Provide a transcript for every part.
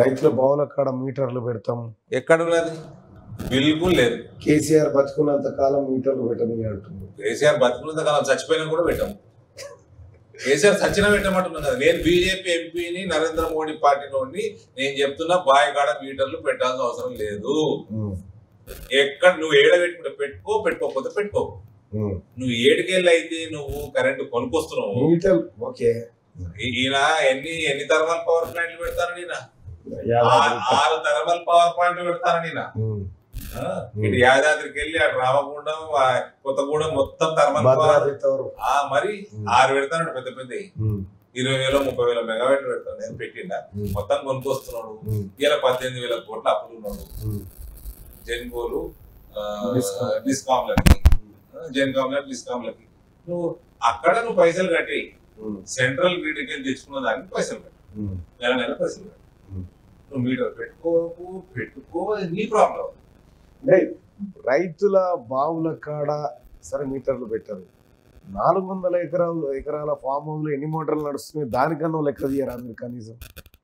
రైతుల బావుల కాడ మీటర్లు పెడతాం ఎక్కడ ఉన్నది బిల్కుల్ లేదు కేసీఆర్ బతుకున్నంత కాలం మీటర్లు పెట్టని అంటుంది కేసీఆర్ బతుకున్నంత కాలం చచ్చిపోయినా కూడా పెట్టాము కేసీఆర్ సచిన పెట్టమంటున్నాను కదా నేను బీజేపీ ఎంపీని నరేంద్ర మోడీ పార్టీలోని నేను చెప్తున్నా బాయ్ కాడ మీటర్లు పెట్టాల్సిన అవసరం లేదు ఉమ్, ఎక్కడ నువ్వు ఏడ పెట్టుకుంటే పెట్టుకో పెట్టుకోకపోతే పెట్టుకో ఉమ్. నువ్వు ఏడుకెళ్ళి అయితే నువ్వు కరెంటు కొనుక్కొస్తున్నావు మీటర్ ఓకే ఈ- ఈయన ఎన్ని ఎన్ని థర్మల్ పవర్ ప్లాంట్లు పెడతాను ఈయన యాదాద్రి. ఆ- ఆరు థర్మల్ పవర్ ప్లాంట్లు పెడతాను ఈయన ఉమ్. ఆ, ఇటు యాదాద్రికి వెళ్ళి అటు రామగుండం ఆ కొత్తగూడెం మొత్తం థర్మల్ పవర్ భద్రాద్రి తవరు ఆ మరి ఉమ్. ఆరు పెడతాడు పెద్ద పెద్ద ఉమ్, ఇరవై వేల ముప్పై వేల మెగావాట్లు పెడతాడు నేను పెట్టిండా ఉమ్, మొత్తం కొనుక్కొస్తున్నాడు ఉమ్, ఇలా పద్దెనిమిది వేల కోట్ల అప్పులు ఉన్నాడు ఉమ్. జెన్కోలు డిస్కామ్. డిస్కామ్లకి జెన్కామ్లకి డిస్కామ్లకి నువ్వు అక్కడ నువ్వు పైసలు కట్టి ఉమ్, సెంట్రల్ గ్రిడ్కి వెళ్ళి తెచ్చుకున్న దానికి పైసలు కట్టు ఉమ్. నెల నెల పైసలు కట్టు ఉమ్. నువ్వు మీటర్ పెట్టుకోకు పెట్టుకో అది నీ ప్రాబ్లం అంటే రైతుల బావుల కాడ సరే మీటర్లు పెట్టారు నాలుగు వందల ఎకరాలు ఎకరాల ఫామ్ హౌస్ లో ఎన్ని మోటార్లు నడుస్తున్నాయి దానికన్నా లెక్క తీయరా మీరు కనీసం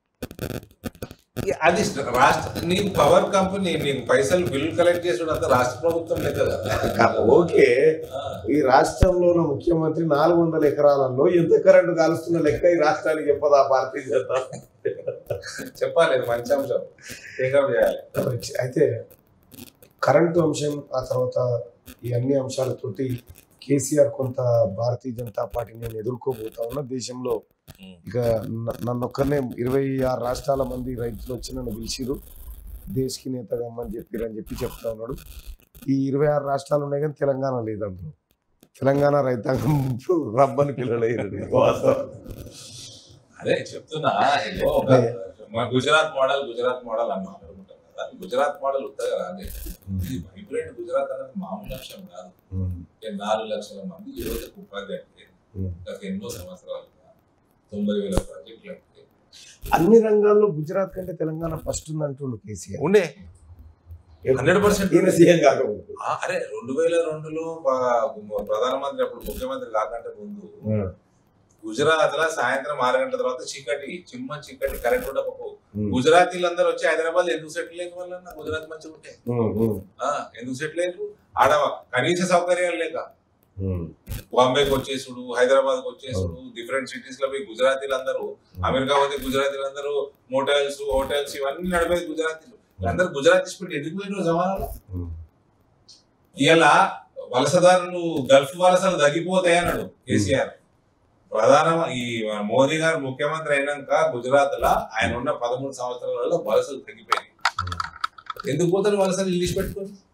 అది రాష్ట్ర నీ పవర్ కంపెనీ నీకు పైసలు బిల్లు కలెక్ట్ చేసుడు అంతా రాష్ట్ర ప్రభుత్వం లెక్క కదా ఓకే ఆ, ఈ రాష్ట్రంలో ఉన్న ముఖ్యమంత్రి నాలుగు వందల ఎకరాలలో ఎంత కరెంటు కాలుస్తున్న లెక్క ఈ రాష్ట్రానికి చెప్పదా భారతీయ జనతా చెప్పాలి ఇది మంచి అంశం టేకప్ చేయాలి పార్టీ. అయితే కరెంటు అంశం ఆ తర్వాత ఈ అన్ని అంశాలతోటి కేసీఆర్ కొంత భారతీయ జనతా పార్టీని నేను ఎదుర్కోబోతా ఉన్నా దేశంలో ఇక న- నన్ను ఒక్కరినే ఇరవై ఆరు రాష్ట్రాల మంది రైతులు వచ్చి నన్ను పిలిచిరు దేశకి నేతగా అమ్మని చెప్పిరు అని చెప్పి చెప్తా ఉన్నాడు ఈ ఇరవై ఆరు రాష్ట్రాలు ఉన్నాయి కానీ తెలంగాణ లేదు అందులో తెలంగాణ రైతాంగం రమ్మని పిల్లలేదు వాస్తవం అదే చెప్తున్నా ఇదిగో ఒక మన గుజరాత్ మోడల్ గుజరాత్ మోడల్ అని మాట్లాడుకుంటాం కదా గుజరాత్ మోడల్ ఉంటుంది కదా అది ఇది వైబ్రెంట్ గుజరాత్ అనేది మామూలు అంశం కాదు ఈ నాలుగు లక్షల మంది ఈ రోజు ఉపాధి అంటే గత ఎన్నో సంవత్సరాలుగా తొంభై వేల ప్రాజెక్టులు అంటే అన్ని రంగాల్లో గుజరాత్ కంటే తెలంగాణ ఫస్ట్ ఉంది అంటుండు కేసీఆర్ ఉండే హండ్రెడ్ పర్సెంట్ ఈయన సీఎం కాకపోతే అరే రెండు వేల రెండులో ప- ప్రధానమంత్రి అప్పుడు ముఖ్యమంత్రి కాకంటే ముందు గుజరాత్ లో సాయంత్రం ఆరు గంటల తర్వాత చీకటి చిమ్మ చీకటి కరెంట్ ఉండకపో గుజరాతీలందరూ వచ్చి హైదరాబాద్ ఎందుకు సెటిల్ అయిన వాళ్ళన్నా గుజరాత్ మంచిగా ఉంటే ఆ, ఎందుకు సెటిల్ అయ్యారు ఆడ కనీస సౌకర్యాలు లేక బాంబేకి వచ్చేసుడు హైదరాబాద్ కి వచ్చేసుడు డిఫరెంట్ సిటీస్ లో పోయి గుజరాతీలు అందరూ అమెరికా పోతే గుజరాతీలు అందరూ మోటల్స్ హోటల్స్ ఇవన్నీ నడిపేది గుజరాతీలు అందరూ గుజరాతీ స్పీడ్ ఎందుకు పోయినారు జమానాలో ఇలా వలసదారులు గల్ఫ్ వలసలు తగ్గిపోతాయి అన్నాడు కేసీఆర్ ప్రధాన ఈ మోదీ గారు ముఖ్యమంత్రి అయినాక గుజరాత్ లో ఆయన ఉన్న పదమూడు సంవత్సరాలలో వలసలు తగ్గిపోయినాయి ఎందుకు పోతారు వలసలు ఇంగ్లీష్ పెట్టుకొని